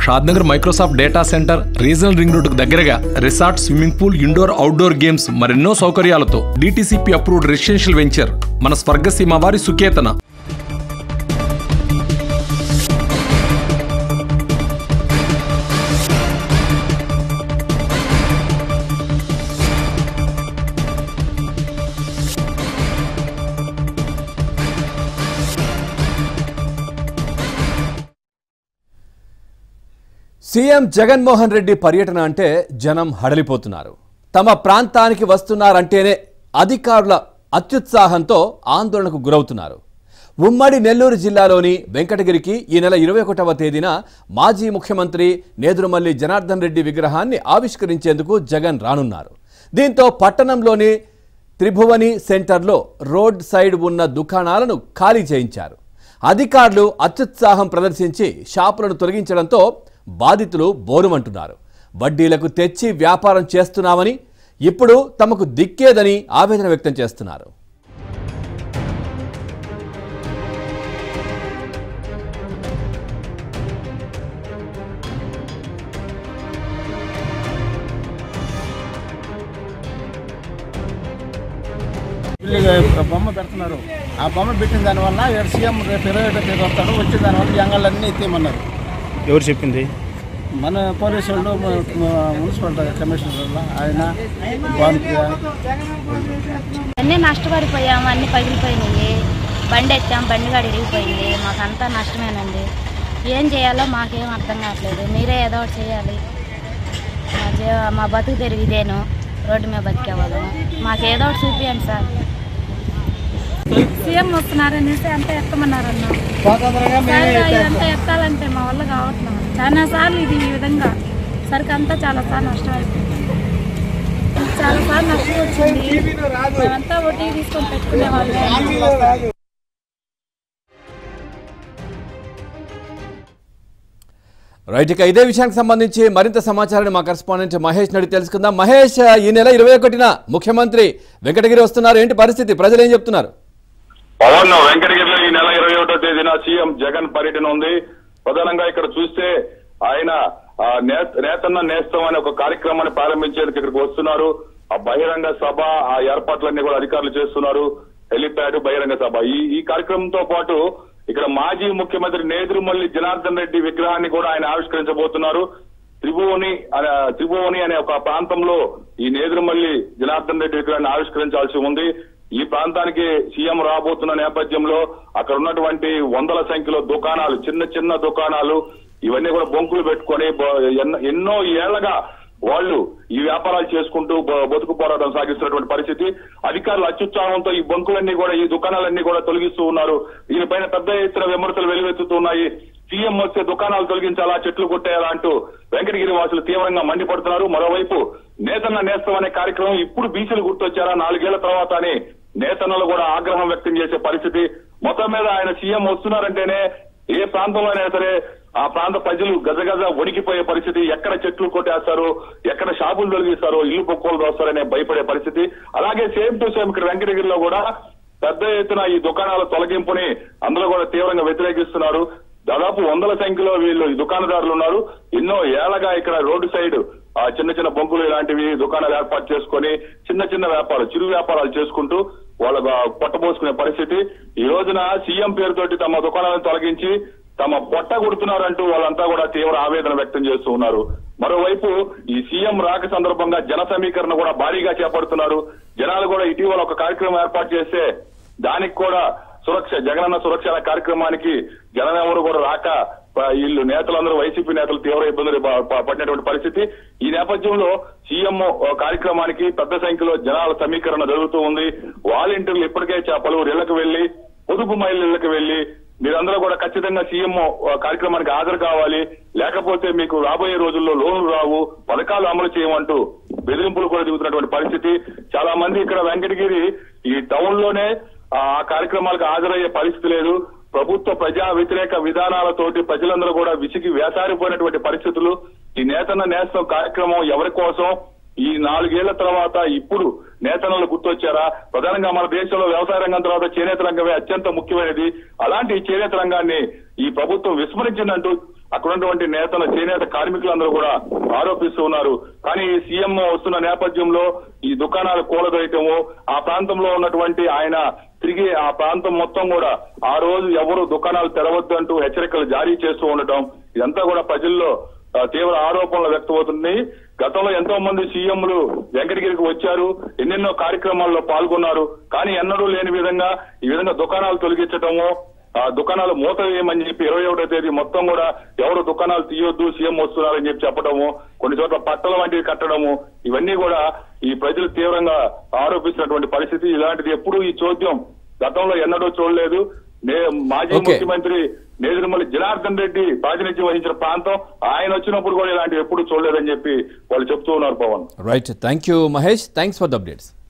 Shadnagar Microsoft data centre regional ring రోడ్డుకు దగ్గరగా resort swimming pool indoor outdoor games మరెన్నో సౌకర్యాలతో డిటిసిపి అప్రూవ్డ్ రెసిడెన్షియల్ వెంచర్ మన స్వర్గసీమ వారి సుకేతన సీఎం జగన్మోహన్ రెడ్డి పర్యటన అంటే జనం హడలిపోతున్నారు తమ ప్రాంతానికి వస్తున్నారంటేనే అధికారుల అత్యుత్సాహంతో ఆందోళనకు గురవుతున్నారు ఉమ్మడి నెల్లూరు జిల్లాలోని వెంకటగిరికి ఈ నెల ఇరవై ఒకటవ తేదీన మాజీ ముఖ్యమంత్రి నేదురుమల్లి జనార్దన్ రెడ్డి విగ్రహాన్ని ఆవిష్కరించేందుకు జగన్ రానున్నారు దీంతో పట్టణంలోని త్రిభువని సెంటర్లో రోడ్ సైడ్ ఉన్న దుకాణాలను ఖాళీ చేయించారు అధికారులు అత్యుత్సాహం ప్రదర్శించి షాపులను తొలగించడంతో బాధితులు బోరుమంటున్నారు వడ్డీలకు తెచ్చి వ్యాపారం చేస్తున్నామని ఇప్పుడు తమకు దిక్కేదని ఆవేదన వ్యక్తం చేస్తున్నారు వీళ్ళు బొమ్మ పెడుతున్నారు ఆ బొమ్మ పెట్టిన దానివల్ల ఇక్కడ సీఎం రేపు ఇరవై ఒకటో తేదీ వస్తాడు వచ్చే దానివల్ల జంగాలన్నీ ఎత్తేయమన్నారు ఎవరు చెప్పింది మన పోలీసు వాళ్ళు మ- మ- మున్సిపల్ కమిషనర్ వాళ్ళు ఆయన బాన్కి అన్నీ నష్టపడిపోయాము అన్నీ పగిలిపోయినాయి బండి ఎత్తాం బండి గాడి ఇరిగిపోయింది మాకంతా నష్టమేనండి ఏం చేయాలో మాకేం అర్థం కావట్లేదు మీరే ఏదో ఒకటి చేయాలి మా జీ మా బతుకు తెరుగు ఇదేను రోడ్డు మీద బతికే వాళ్ళము మాకు ఏదో ఒకటి చూపియండి సార్ సీఎం వస్తున్నారనేసి అంతా ఎత్తమన్నారన్న ఇదంతా ఎత్తాలంటే మా వల్ల కావట్లేదు చాలా సార్లు ఇది ఈ విధంగా సరికి అంతా చాలా సార్లు నష్టం అయిపోయింది చాలా సార్లు నష్టం వచ్చింది మేమంతా వడ్డీ తీసుకొని పెట్టుకునే వాళ్ళు రైట్ ఇక ఇదే విషయానికి సంబంధించి మరింత సమాచారాన్ని మా కరెస్పాండెంట్ మహేష్ నడి తెలుసుకుందాం మహేష్ ఈ నెల ఇరవై ఒకటిన ముఖ్యమంత్రి వెంకటగిరి వస్తున్నారు ఏంటి పరిస్థితి ప్రజలు ఏం చెప్తున్నారు పవన్ వెంకటగిరిలో ఈ నెల ఇరవై ఒకటో తేదీన సీఎం జగన్ పర్యటన ఉంది ప్రధానంగా ఇక్కడ చూస్తే ఆయన ఆ, నే- నేతన్న నేస్తం అనే ఒక కార్యక్రమాన్ని ప్రారంభించేందుకు ఇక్కడికి వస్తున్నారు ఆ బహిరంగ సభ ఆ ఏర్పాట్లన్నీ కూడా అధికారులు చేస్తున్నారు హెలిప్యాడ్ బహిరంగ సభ ఈ ఈ కార్యక్రమంతో పాటు ఇక్కడ మాజీ ముఖ్యమంత్రి నేదురుమల్లి జనార్దన్ రెడ్డి విగ్రహాన్ని కూడా ఆయన ఆవిష్కరించబోతున్నారు త్రిభువని అనే- త్రిభువని అనే ఒక ప్రాంతంలో ఈ నేదురుమల్లి జనార్దన్ రెడ్డి విగ్రహాన్ని ఆవిష్కరించాల్సి ఉంది ఈ ప్రాంతానికి సీఎం రాబోతున్న నేపథ్యంలో అక్కడ ఉన్నటువంటి వందల సంఖ్యలో దుకాణాలు చిన్న చిన్న దుకాణాలు ఇవన్నీ కూడా బొంకులు పెట్టుకొని బ- ఎన్న- ఎన్నో ఏళ్లగా వాళ్ళు ఈ వ్యాపారాలు చేసుకుంటూ బ- బతుకు పోరాటం సాగిస్తున్నటువంటి పరిస్థితి అధికారులు అత్యుత్సాహంతో ఈ బంకులన్నీ కూడా ఈ దుకాణాలన్నీ కూడా తొలగిస్తూ ఉన్నారు దీనిపైన పెద్ద ఎత్తున విమర్శలు వెలువెత్తుతున్నాయి సీఎం వస్తే దుకాణాలు తొలగించాలా చెట్లు కొట్టేయాలా అంటూ వెంకటగిరి వాసులు తీవ్రంగా మండిపడుతున్నారు మరోవైపు నేతన్న నేస్తం అనే కార్యక్రమం ఇప్పుడు బీసీలు గుర్తొచ్చారా నాలుగేళ్ల తర్వాత అని నేతన్నలు కూడా ఆగ్రహం వ్యక్తం చేసే పరిస్థితి మొత్తం మీద ఆయన సీఎం వస్తున్నారంటేనే ఏ ప్రాంతంలో అయినా సరే ఆ ప్రాంత ప్రజలు గజగజ వణికిపోయే పరిస్థితి ఎక్కడ చెట్లు కొట్టేస్తారు ఎక్కడ షాపులు తొలగిస్తారో ఇల్లు పొక్కలు దోస్తారనే భయపడే పరిస్థితి అలాగే సేమ్ టు సేమ్ ఇక్కడ వెంకటగిరిలో కూడా పెద్ద ఎత్తున ఈ దుకాణాల తొలగింపుని అందరూ కూడా తీవ్రంగా వ్యతిరేకిస్తున్నారు దాదాపు వందల సంఖ్యలో వీళ్ళు ఈ దుకాణదారులు ఉన్నారు ఎన్నో ఏళ్లగా ఇక్కడ రోడ్డు సైడ్ ఆ చిన్న చిన్న బొంకులు ఇలాంటివి దుకాణాలు ఏర్పాటు చేసుకొని చిన్న చిన్న వ్యాపారాలు చిరు వ్యాపారాలు చేసుకుంటూ వాళ్ళ పొట్టబోసుకునే పరిస్థితి ఈ రోజున సీఎం పేరుతోటి తమ దుకాణాలను తొలగించి తమ పొట్ట కొడుతున్నారంటూ వాళ్ళంతా కూడా తీవ్ర ఆవేదన వ్యక్తం చేస్తూ ఉన్నారు మరోవైపు ఈ సీఎం రాక సందర్భంగా జన సమీకరణ కూడా భారీగా చేపడుతున్నారు జనాలు కూడా ఇటీవల ఒక కార్యక్రమం ఏర్పాటు చేస్తే దానికి కూడా సురక్ష జగనన్న సురక్ష అనే కార్యక్రమానికి జనం ఎవరు కూడా రాక ఆ, వీళ్ళు నేతలందరూ వైసీపీ నేతలు తీవ్ర ఇబ్బందులు ప- ప- పడినటువంటి పరిస్థితి ఈ నేపథ్యంలో సీఎం కార్యక్రమానికి పెద్ద సంఖ్యలో జనాల సమీకరణ జరుగుతూ ఉంది వాలంటీర్లు ఇప్పటికే చ- పలువురు ఇళ్లకు వెళ్లి పొదుపు మహిళల ఇళ్లకు వెళ్లి మీరందరూ కూడా ఖచ్చితంగా సీఎం కార్యక్రమానికి హాజరు కావాలి లేకపోతే మీకు రాబోయే రోజుల్లో లోన్లు రావు పథకాలు అమలు చేయమంటూ బెదిరింపులు కూడా దిగుతున్నటువంటి పరిస్థితి చాలా మంది ఇక్కడ వెంకటగిరి ఈ టౌన్ లోనే ఆ కార్యక్రమాలకు హాజరయ్యే పరిస్థితి లేదు ప్రభుత్వ ప్రజా వ్యతిరేక విధానాలతోటి ప్రజలందరూ కూడా విసిగి వేసారిపోయినటువంటి పరిస్థితులు ఈ నేతన్న నేస్తం కార్యక్రమం ఎవరి కోసం ఈ నాలుగేళ్ల తర్వాత ఇప్పుడు నేతన్నలు గుర్తొచ్చారా ప్రధానంగా మన దేశంలో వ్యవసాయ రంగం తర్వాత చేనేత రంగమే అత్యంత ముఖ్యమైనది అలాంటి ఈ చేనేత రంగాన్ని ఈ ప్రభుత్వం విస్మరించిందంటూ అక్కడ ఉన్నటువంటి నేతల చేనేత కార్మికులందరూ కూడా ఆరోపిస్తూ ఉన్నారు కానీ ఈ సీఎం వస్తున్న నేపథ్యంలో ఈ దుకాణాలు కూలదోయటము ఆ ప్రాంతంలో ఉన్నటువంటి ఆయన తిరిగి ఆ ప్రాంతం మొత్తం కూడా ఆ రోజు ఎవరు దుకాణాలు తెరవద్దు అంటూ హెచ్చరికలు జారీ చేస్తూ ఉండటం ఇదంతా కూడా ప్రజల్లో ఆ, తీవ్ర ఆరోపణలు వ్యక్తమవుతున్నాయి గతంలో ఎంతో మంది సీఎంలు వెంకటగిరికి వచ్చారు ఎన్నెన్నో కార్యక్రమాల్లో పాల్గొన్నారు కానీ ఎన్నడూ లేని విధంగా ఈ విధంగా దుకాణాలు తొలగించటము ఆ దుకాణాలు మూత వేయమని చెప్పి ఇరవై ఒకటో తేదీ మొత్తం కూడా ఎవరు దుకాణాలు తీయొద్దు సీఎం వస్తున్నారని చెప్పి చెప్పడము కొన్ని చోట్ల పట్టల వంటివి కట్టడము ఇవన్నీ కూడా ఈ ప్రజలు తీవ్రంగా ఆరోపిస్తున్నటువంటి పరిస్థితి ఇలాంటిది ఎప్పుడు ఈ చోద్యం గతంలో ఎన్నడూ చూడలేదు నే- మాజీ Okay. ముఖ్యమంత్రి నేదురుమల్లి జనార్దన్ రెడ్డి ప్రాతినిధ్యం వహించిన ప్రాంతం ఆయన వచ్చినప్పుడు కూడా ఇలాంటివి ఎప్పుడు చూడలేదని చెప్పి వాళ్ళు చెప్తూ ఉన్నారు Pawan right thank you Mahesh thanks for the updates